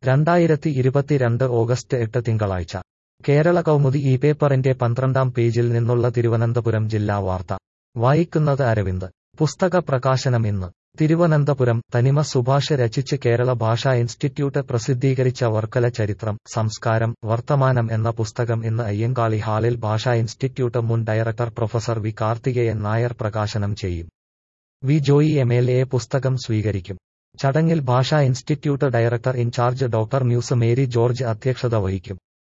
രണ്ടായിരത്തി ഇരുപത്തിരണ്ട് ഓഗസ്റ്റ് എട്ട് തിങ്കളാഴ്ച കേരള കൗമുദി ഈ പേപ്പറിന്റെ പന്ത്രണ്ടാം പേജിൽ നിന്നുള്ള തിരുവനന്തപുരം ജില്ലാ വാർത്ത വായിക്കുന്നത് അരവിന്ദ് പുസ്തക പ്രകാശനം ഇന്ന് തിരുവനന്തപുരം തനിമ സുഭാഷ് രചിച്ച് കേരള ഭാഷാ ഇൻസ്റ്റിറ്റ്യൂട്ട് പ്രസിദ്ധീകരിച്ച വർക്കല ചരിത്രം സംസ്കാരം വർത്തമാനം എന്ന പുസ്തകം ഇന്ന് അയ്യങ്കാളി ഹാളിൽ ഭാഷാ ഇൻസ്റ്റിറ്റ്യൂട്ട് മുൻ director professor V Karthikeyan Nair പ്രകാശനം ചെയ്യും V Joy M L A പുസ്തകം സ്വീകരിക്കും ചടങ്ങിൽ ഭാഷാ institute director incharge doctor Muse Mary George അധ്യക്ഷത വഹിക്കും